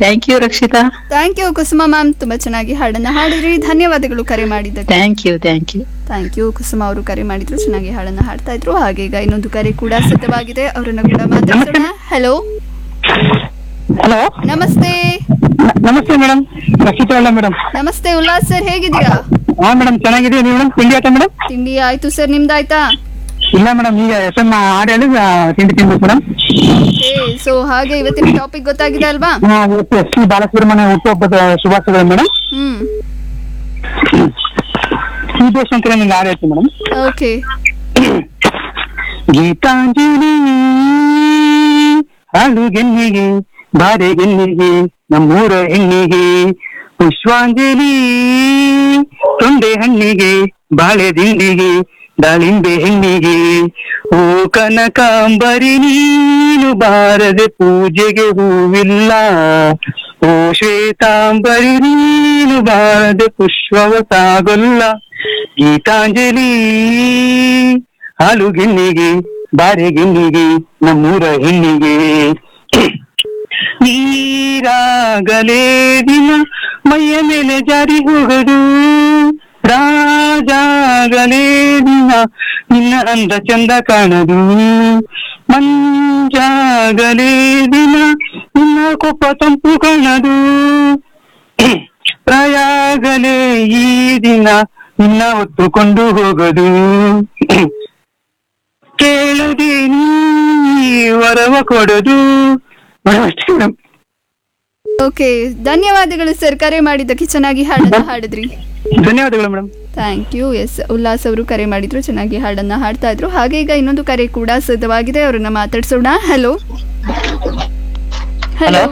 Thank you Rakshitha thank you Kusuma ma'am ತುಂಬಾ ಚೆನ್ನಾಗಿ ಹಾಡನ್ನ ಹಾಡಿದ್ರಿ ಧನ್ಯವಾದಗಳು ಕರೆ ಮಾಡಿದ್ದಕ್ಕೆ thank you thank you thank you Kusuma ಅವರು ಕರೆ ಮಾಡಿದ್ರು ಚೆನ್ನಾಗಿ ಹಾಡನ್ನ ಹಾಡ್ತಾ ಇದ್ರು ಹಾಗೆ ಈಗ ಇನ್ನೊಂದು ಕರೆ ಕೂಡ ಸಿದ್ಧವಾಗಿದೆ ಅವರನ್ನ ಕೂಡ ಮಾತಾಡ್ಸೋಣ ಹಲೋ ಹಲೋ ನಮಸ್ತೆ ನಮಸ್ತೆ ಮೇಡಮ್ ರಕ್ಷಿತಾ ಅಲ್ಲ ಮೇಡಮ್ ನಮಸ್ತೆ ಉಲ್ಲಾಸ್ ಸರ್ ಹೇಗಿದ್ದೀರಾ ಹಾ ಮೇಡಮ್ ಚೆನ್ನಾಗಿದೆ ನೀವು ಮೇಡಮ್ ತಿಂಡಿ ಆಯ್ತಾ ಮೇಡಮ್ ತಿಂಡಿ ಆಯ್ತು ಸರ್ ನಿಮ್ದಾಯ್ತಾ ಇಲ್ಲ ಮೇಡಮ್ ಈಗ ಎಸ್ ಎಂ ಆರ್ ಹೇಳಿ ಆ, ತಿಂಡಿ ತಿನ್ಬೇಕು ಮೇಡಮ್ ಸೊ ಹಾಗೆ ಇವತ್ತಿನ ಟಾಪಿಕ್ ಗೊತ್ತಾಗಿದೆ ಅಲ್ವಾ ಇವತ್ತು ಎಸ್ ಪಿ ಬಾಲಸುಬ್ರಹ್ಮಣ್ಯ ಹುಟ್ಟುಹಬ್ಬದ ಶುಭಾಶಯಗಳು ಮೇಡಮ್ ಹ್ಮ್ ಈ ದೇಶ ಅಂತ ನಿಮ್ಗೆ ಆರ್ ಹೇಳ್ತೀನಿ ಮೇಡಮ್ ಓಕೆ ಗೀತಾಂಜಲಿ ಹಾಲು ಗೆನ್ನಿಗೆ ಬಾರೆ ಗೆನ್ನಿಗೆ ನಮ್ಮೂರ ಹೆಣ್ಣಿಗೆ ಪುಷ್ಪಾಂಜಲಿ ತೊಂಡೆ ಹಣ್ಣಿಗೆ ಬಾಳೆ ದಿಂಡಿಗೆ ದಾಳಿಂಬೆ ಹೆಣ್ಣಿಗೆ ಓ ಕನಕಾಂಬರಿ ನೀನು ಬಾರದೆ ಪೂಜೆಗೆ ಹೂವಿಲ್ಲ ಓ ಶ್ವೇತಾಂಬರಿ ನೀನು ಬಾರದೆ ಪುಷ್ಪವ ಸಾಗೊಲ್ಲ ಗೀತಾಂಜಲಿ ಹಾಲು ಗಿಣ್ಣಿಗೆ ಬಾರೆ ಗಿಣ್ಣಿಗೆ ನಮ್ಮೂರ ಹೆಣ್ಣಿಗೆ ನೀರಾಗಲೇ ದಿನ ಮೈಯ ಮೇಲೆ ಜಾರಿ ಹೋಗದು ರಾಜಾಗಲೇ ದಿನ ನಿನ್ನ ಅಂದ ಚಂದ ಕಾಣದು ಮಂಜಾಗಲೇ ದಿನ ನಿನ್ನ ಕೊಪ್ಪ ತಂಪು ಕಾಣದು ಪ್ರಯಾಗಲೇ ಈ ದಿನ ನಿನ್ನ ಹೊತ್ತುಕೊಂಡು ಹೋಗದು ಕೇಳದೆ ನೀ ವರವ ಕೊಡದು ಮೇಡಮ್ ಅಷ್ಟೇ ಮೇಡಮ್ ಓಕೆ ಧನ್ಯವಾದಗಳು ಸರ್ ಕರೆ ಮಾಡಿದ್ದಕ್ಕೆ ಚೆನ್ನಾಗಿ ಹಾಡನ್ನ ಹಾಡಿದ್ರಿ ಧನ್ಯವಾದಗಳು madam thank you S Ullas ಅವರು ಕರೆ ಮಾಡಿದ್ರು ಚೆನ್ನಾಗಿ ಹಾಡನ್ನ ಹಾಡ್ತಾ ಇದ್ರು ಹಾಗೆ ಈಗ ಇನ್ನೊಂದು ಕರೆ ಕೂಡ ಸಿದ್ಧವಾಗಿದೆ ಅವರನ್ನ ಮಾತಾಡ್ಸೋಣ ಹಲೋ ಹಲೋ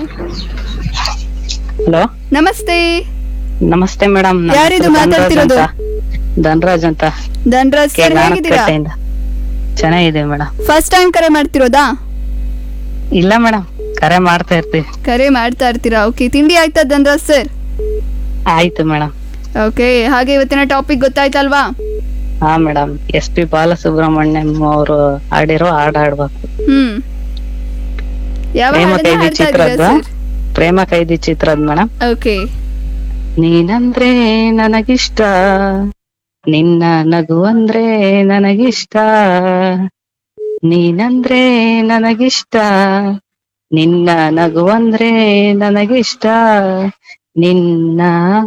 ಹಲೋ ನಮಸ್ತೆ ನಮಸ್ತೆ ಮೇಡಮ್ ಯಾರಿದು ಮಾತಾಡ್ತಿರೋದು? ಧನರಾಜ್ ಅಂತ ಧನ್ರಾಜ್ ಸರ್ ಹೇಗಿದ್ದೀರಾ ಕೇದಾರಪೇಟೆಯಿಂದ ಚೆನ್ನಾಗಿದೆ ಮೇಡಮ್ ಫಸ್ಟ್ ಟೈಮ್ ಕರೆ ಮಾಡ್ತಿರೋದಾ ಇಲ್ಲ ಮೇಡಮ್ ಕರೆ ಮಾಡ್ತಾ ಇರ್ತೀವಿ ಕರೆ ಮಾಡ್ತಾ ಇರ್ತೀರಾ ಓಕೆ ತಿಂಡಿ ಆಯ್ತಾ ಧನ್ರಾಜ್ ಸರ್ ಆಯ್ತು ಮೇಡಮ್ ಓಕೆ ಹಾಗೆ ಇವತ್ತಿನ ಟಾಪಿಕ್ ಗೊತ್ತಾಯ್ತಲ್ವಾ ಹಾ ಮೇಡಮ್ ಎಸ್ ಪಿ ಬಾಲಸುಬ್ರಹ್ಮಣ್ಯಂ ಅವರು ಹಾಡಿರೋ ಹಾಡ್ ಹಾಡ್ಬೇಕು ಹ್ಮ್ ಯಾವ ಪ್ರೇಮ ಹಾಡನ್ನ ಕೈದಿ ಹಾಡ್ತಾ ಚಿತ್ರದ ಇದ್ದೀರಾ ಸರ್ ಪ್ರೇಮ ಕೈದಿ ಚಿತ್ರದ ಮೇಡಮ್ ಓಕೆ ನೀನಂದ್ರೆ ನನಗಿಷ್ಟ ನಿನ್ನ ನಗು ಅಂದ್ರೆ ನನಗಿಷ್ಟ ನೀನಂದ್ರೆ ನನಗಿಷ್ಟ ನಿನ್ನ ನಗು ಅಂದ್ರೆ ನನಗಿಷ್ಟ ನಿನ್ನ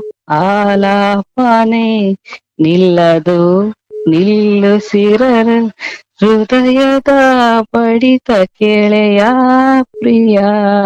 ಆಲಾಪನೆ ನಿಲ್ಲದು ನಿಲ್ಲಿಸಿರರು ಹೃದಯದ ಬಡಿತ ಕೆಳೆಯ ಪ್ರಿಯ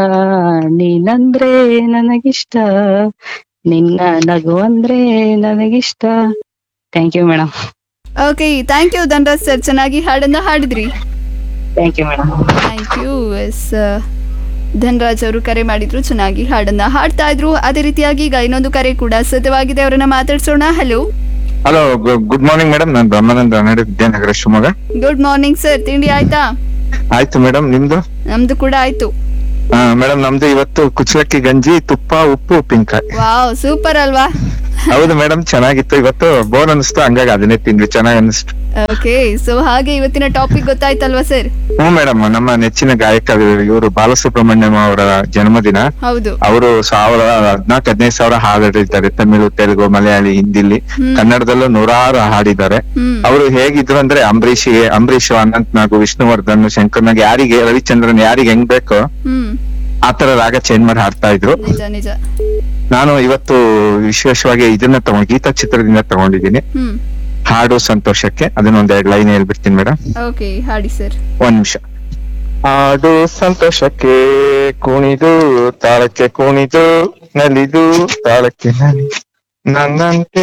ನೀನಂದ್ರೆ ನನಗಿಷ್ಟ ನಿನ್ನ ನಗು ಅಂದ್ರೆ ನನಗಿಷ್ಟ thank you madam okay thank you Dhanraj sir ಚೆನ್ನಾಗಿ ಹಾಡನ್ನ ಹಾಡಿದ್ರಿ thank you madam thank you S Dhanraj ಅವರು ಕರೆ ಮಾಡಿದ್ರು ಚೆನ್ನಾಗಿ ಹಾಡನ್ನ ಹಾಡ್ತಾ ಇದ್ರು ಅದೇ ರೀತಿಯಾಗಿ ಈಗ ಇನ್ನೊಂದು ಕರೆ ಕೂಡ ಸಿದ್ಧವಾಗಿದೆ ಅವರನ್ನ ಮಾತಾಡ್ಸೋಣ hello hello good morning madam ನಾನು ಬ್ರಹ್ಮಾನಂದ ಹನ್ನೆರಡು Vidyanagara Shivamogga good morning sir ತಿಂಡಿ ಆಯ್ತಾ ಆಯ್ತು ಮೇಡಮ್ ನಿಮ್ದು ನಮ್ದು ಕೂಡ ಆಯ್ತು ಮೇಡಮ್ ನಮ್ದು ಇವತ್ತು ಕುಚ್ಚಲಕ್ಕಿ ಗಂಜಿ ತುಪ್ಪ ಉಪ್ಪು ಉಪ್ಪಿನಕಾಯಿ ವಾವ್ ಸೂಪರ್ ಅಲ್ವಾ ಹೌದು ಮೇಡಮ್ ಚೆನ್ನಾಗಿತ್ತು ಇವತ್ತು ಬೋರ್ ಅನಿಸ್ತು ಹಂಗಾಗಿ ಅದನ್ನೇ ತಿಂದ್ವಿ ಚೆನ್ನಾಗಿ ಅನಿಸ್ತು ಓಕೆ ಸೊ ಹಾಗೆ ಇವತ್ತಿನ ಟಾಪಿಕ್ ಗೊತ್ತಾಯ್ತಲ್ವಾ ಸರ್ ಹ್ಞೂ ಮೇಡಮ್ ನಮ್ಮ ನೆಚ್ಚಿನ ಗಾಯಕ ಇವರು ಬಾಲಸುಬ್ರಹ್ಮಣ್ಯಂ ಅವರ ಜನ್ಮದಿನ ಹೌದು ಅವರು ಸಾವಿರ ಹದ್ನಾಲ್ಕು ಹದಿನೈದು ಸಾವಿರ ಹಾಡಿದ್ದಾರೆ ತಮಿಳು ತೆಲುಗು ಮಲಯಾಳಿ ಹಿಂದಿಲಿ ಹ್ಮ್. ಕನ್ನಡದಲ್ಲೂ ನೂರಾರು ಹಾಡಿದ್ದಾರೆ ಹ್ಮ್ ಅವರು ಹೇಗಿದ್ರು ಅಂದ್ರೆ ಅಂಬರೀಷಿಗೆ ಅಂಬರೀಷ್ ಅನಂತ್ ನಾಗು ವಿಷ್ಣುವರ್ಧನ್ ಶಂಕರ್ನಾಗ್ ಯಾರಿಗೆ ರವಿಚಂದ್ರನ್ ಯಾರಿಗೆ ಹೆಂಗ್ ಬೇಕೋ ಹ್ಮ್ ಆತರ ರಾಗ ಚೇಂಜ್ ಮಾಡಿ ಹಾಡ್ತಾ ಇದ್ರು ನಿಜ ನಿಜ ನಾನು ಇವತ್ತು ವಿಶೇಷವಾಗಿ ಇದನ್ನ ತಗೊಂಡ್ ಗೀತಾ ಚಿತ್ರದಿಂದ ತಗೊಂಡಿದ್ದೀನಿ ಹ್ಮ್ ಹಾಡು ಸಂತೋಷಕ್ಕೆ ಅದನ್ನ ಒಂದ್ ಎರಡ್ ಲೈನ್ ಹೇಳ್ಬಿಡ್ತೀನಿ ಮೇಡಮ್ ಓಕೆ ಹಾಡಿ ಸರ್ ಒಂದ್ ನಿಮಿಷ ಹಾಡು ಸಂತೋಷಕ್ಕೆ ಕುಣಿದು ತಾಳಕ್ಕೆ ಕುಣಿದು ನಲಿದು ತಾಳಕ್ಕೆ ನಲಿ ನನ್ನಂತೆ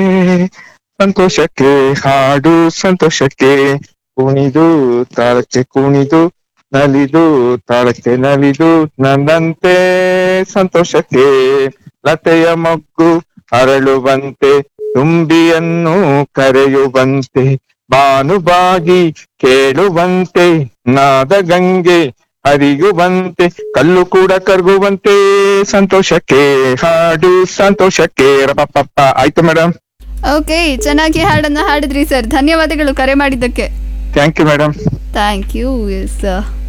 ಸಂತೋಷಕ್ಕೆ ಹಾಡು ಸಂತೋಷಕ್ಕೆ ಕುಣಿದು ತಾಳಕ್ಕೆ ಕುಣಿದು ನಲಿದು ತಾಳಕ್ಕೆ ನಲಿದು ನನ್ನಂತೆ ಸಂತೋಷಕ್ಕೆ ಲತೆಯ ಮೊಗ್ಗು ಅರಳುವಂತೆ ತುಂಬಿಯನ್ನು ಕರೆಯುವಂತೆ ಬಾನುಬಾಗಿ ಕೇಳುವಂತೆ ನಾದ ಗಂಗೆ ಹರಿಯುವಂತೆ ಕಲ್ಲು ಕೂಡ ಕರಗುವಂತೆ ಸಂತೋಷಕ್ಕೆ ಹಾಡು ಸಂತೋಷಕ್ಕೆ ರಪಪ್ಪ ಆಯ್ತು ಮೇಡಮ್ ಓಕೆ ಚೆನ್ನಾಗಿ ಹಾಡನ್ನ ಹಾಡಿದ್ರಿ ಸರ್ ಧನ್ಯವಾದಗಳು ಕರೆ ಮಾಡಿದ್ದಕ್ಕೆ thank you madam thank you S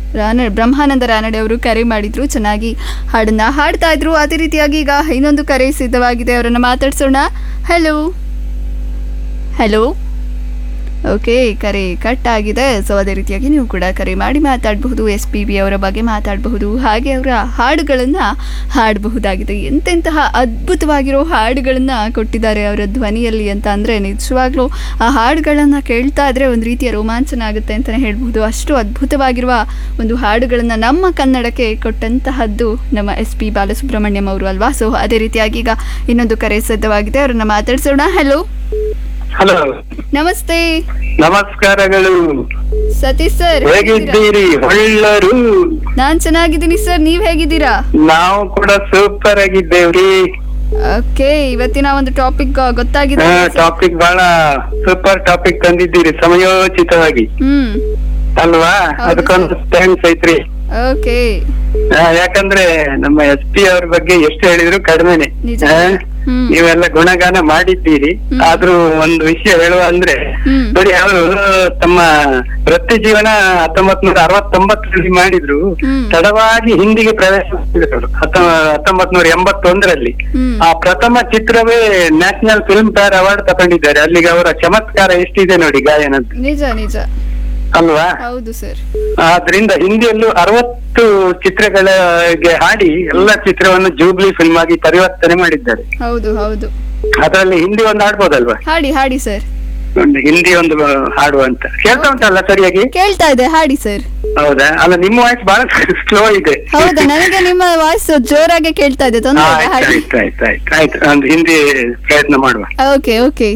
ರಾನ ಬ್ರಹ್ಮಾನಂದ ರಾನಡೆ ಅವರು ಕರೆ ಮಾಡಿದ್ರು ಚೆನ್ನಾಗಿ ಹಾಡನ್ನ ಹಾಡ್ತಾ ಇದ್ರು ಅದೇ ರೀತಿಯಾಗಿ ಈಗ ಇನ್ನೊಂದು ಕರೆ ಸಿದ್ಧವಾಗಿದೆ ಅವರನ್ನ ಮಾತಾಡ್ಸೋಣ ಹಲೋ ಹಲೋ ಓಕೆ ಕರೆ ಕಟ್ ಆಗಿದೆ ಸೊ ಅದೇ ರೀತಿಯಾಗಿ ನೀವು ಕೂಡ ಕರೆ ಮಾಡಿ ಮಾತಾಡಬಹುದು ಎಸ್ ಪಿ ಬಿ ಅವರ ಬಗ್ಗೆ ಮಾತಾಡಬಹುದು ಹಾಗೆ ಅವರ ಹಾಡುಗಳನ್ನು ಹಾಡಬಹುದಾಗಿದೆ ಎಂತೆಂತಹ ಅದ್ಭುತವಾಗಿರೋ ಹಾಡುಗಳನ್ನು ಕೊಟ್ಟಿದ್ದಾರೆ ಅವರ ಧ್ವನಿಯಲ್ಲಿ ಅಂತ ಅಂದರೆ ನಿಜವಾಗ್ಲೂ ಆ ಹಾಡುಗಳನ್ನು ಕೇಳ್ತಾ ಇದ್ರೆ ಒಂದು ರೀತಿಯ ರೋಮಾಂಚನ ಆಗುತ್ತೆ ಅಂತಲೇ ಹೇಳ್ಬಹುದು ಅಷ್ಟು ಅದ್ಭುತವಾಗಿರುವ ಒಂದು ಹಾಡುಗಳನ್ನು ನಮ್ಮ ಕನ್ನಡಕ್ಕೆ ಕೊಟ್ಟಂತಹದ್ದು ನಮ್ಮ ಎಸ್ ಪಿ ಬಾಲಸುಬ್ರಹ್ಮಣ್ಯಂ ಅವರು ಅಲ್ವಾ ಸೊ ಅದೇ ರೀತಿಯಾಗಿ ಈಗ ಇನ್ನೊಂದು ಕರೆ ಸಿದ್ಧವಾಗಿದೆ ಅವರನ್ನ ಮಾತಾಡ್ಸೋಣ ಹಲೋ ಹಲೋ ನಮಸ್ತೆ ನಮಸ್ಕಾರಗಳು ಸತೀಶ್ ಸರ್ ಹೇಗಿದ್ದೀರಿ ಒಳ್ಳರು ನಾನ್ ಚೆನ್ನಾಗಿದ್ದೀನಿ ಸರ್ ನೀವ್ ಹೇಗಿದ್ದೀರಾ ನಾವು ಕೂಡ ಸೂಪರ್ ಆಗಿದ್ದೇವ್ರಿ ಓಕೆ ಇವತ್ತಿನ ಒಂದು ಟಾಪಿಕ್ ಗೊತ್ತಾಗಿದೆ ಟಾಪಿಕ್ ಬಹಳ ಸೂಪರ್ ಟಾಪಿಕ್ ತಂದಿದ್ದೀರಿ ಸಮಯೋಚಿತವಾಗಿ ಹ್ಮ್ ಅಲ್ವಾ ಹೌದು ಅದಕ್ಕೊಂದು ಥ್ಯಾಂಕ್ಸ್ ಐತ್ರಿ ಓಕೆ ಆ, ಯಾಕಂದ್ರೆ ನಮ್ಮ ಎಸ್ ಪಿ ಅವ್ರ ಬಗ್ಗೆ ಎಷ್ಟು ಹೇಳಿದ್ರು ಕಡಿಮೆನೆ ನಿಜ. ಆ, ಹ್ಮ್. ನೀವೆಲ್ಲ ಗುಣಗಾನ ಮಾಡಿದ್ದೀರಿ ಹ್ಮ್. ಆದ್ರೂ ಒಂದು ವಿಷಯ ಹೇಳುವ ಅಂದ್ರೆ ಹ್ಮ್. ನೋಡಿ ಅವರು ತಮ್ಮ ವೃತ್ತಿ ಜೀವನ ಹತ್ತೊಂಬತ್ ನೂರ ಅರವತ್ತೊಂಬತ್ತರಲ್ಲಿ ಮಾಡಿದ್ರು ಹ್ಮ್. ತಡವಾಗಿ ಹಿಂದಿಗೆ ಪ್ರವೇಶ ಮಾಡಿದ್ರು ಅವರು ಹತ್ತೊಂಬತ್ ನೂರ ಎಂಬತ್ತೊಂದರಲ್ಲಿ ಹ್ಮ್. ಆ ಪ್ರಥಮ ಚಿತ್ರವೇ ನ್ಯಾಷನಲ್ ಫಿಲ್ಮ್ ಫೇರ್ ಅವಾರ್ಡ್ ತಗೊಂಡಿದ್ದಾರೆ ಅಲ್ಲಿಗೆ ಅವರ ಚಮತ್ಕಾರ ಎಷ್ಟಿದೆ ನೋಡಿ ಗಾಯನದ್ದು ನಿಜ ನಿಜ ಅಲ್ವಾ ಹೌದು ಸರ್ ಆದ್ರಿಂದ ಹಿಂದಿಯಲ್ಲೂ ಅರವತ್ತು ಚಿತ್ರಗಳಿಗೆ ಹಾಡಿ ಎಲ್ಲ ಚಿತ್ರವನ್ನು ಜೂಬ್ಲಿ ಫಿಲ್ಮ್ ಆಗಿ ಪರಿವರ್ತನೆ ಮಾಡಿದ್ದಾರೆ ಹೌದು ಹೌದು ಅದರಲ್ಲಿ ಹಿಂದಿ ಒಂದು ಹಾಡ್ಬೋದಲ್ವಾ ಹಾಡಿ ಹಾಡಿ ಸರ್ ಒಂದು ಹಿಂದಿ ಒಂದು ಹಾಡು ಅಂತ ಕೇಳ್ತಾ ಉಂಟಲ್ಲ ಸರಿಯಾಗಿ ಕೇಳ್ತಾ ಇದೆ ಹಾಡಿ ಸರ್ ಹೌದಾ ಅಲ್ಲ ನಿಮ್ಮ ವಾಯ್ಸ್ ಬಹಳ ಸ್ಲೋ ಇದೆ ಹೌದಾ ನನಗೆ ನಿಮ್ಮ ವಾಯ್ಸ್ ಜೋರಾಗಿ ಕೇಳ್ತಾ ಇದೆ ತೊಂದರೆ ಇಲ್ಲ, ಆಯ್ತು ಹಾಡಿ ಆಯ್ತು ಆಯ್ತು ಆಯ್ತು ಆಯ್ತು ಒಂದು ಹಿಂದಿ ಪ್ರಯತ್ನ ಮಾಡುವ ಓಕೆ ಓಕೆ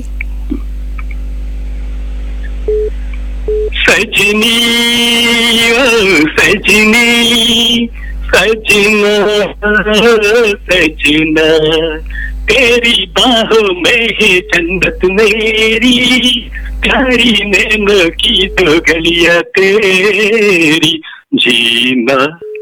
सजनी ओ सजनी सजना सजना तेरी बाहों में है जन्नत मेरी प्यारी नैनों की दो गलियां तेरी जीना